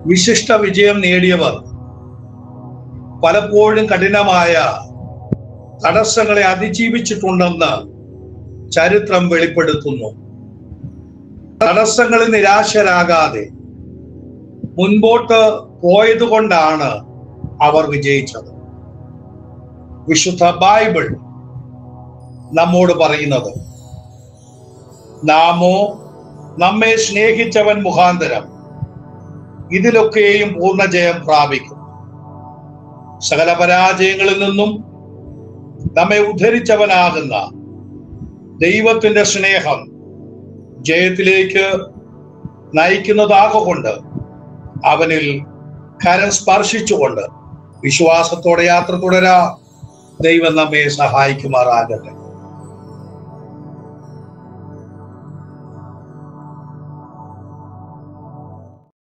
വിശിഷ്ട വിജയം നേടിയവർ പലപ്പോഴും കഠിനമായ തടസ്സങ്ങളെ അതിജീവിച്ചിട്ടുണ്ടെന്ന് ചരിത്രം വെളിപ്പെടുത്തുന്നു തടസ്സങ്ങളിൽ നിരാശരാകാതെ മുൻപോട്ട് പോയതുകൊണ്ടാണ് അവർ വിജയിച്ചത് വിശുദ്ധ ബൈബിൾ നമ്മോട് പറയുന്നത് നാമോ നമ്മെ സ്നേഹിച്ചവൻ മുഖാന്തരം ഇതിലൊക്കെയും പൂർണ്ണജയം പ്രാപിക്കും സകല പരാജയങ്ങളിൽ നിന്നും നമ്മെ ഉദ്ധരിച്ചവനാകുന്ന ദൈവത്തിന്റെ സ്നേഹം ജയത്തിലേക്ക് നയിക്കുന്നതാകൊണ്ട് അവനിൽ കരം സ്പർശിച്ചുകൊണ്ട് വിശ്വാസത്തോടെ യാത്ര തുടരാ ദൈവം നമ്മെ സഹായിക്കുമാറാകട്ടെ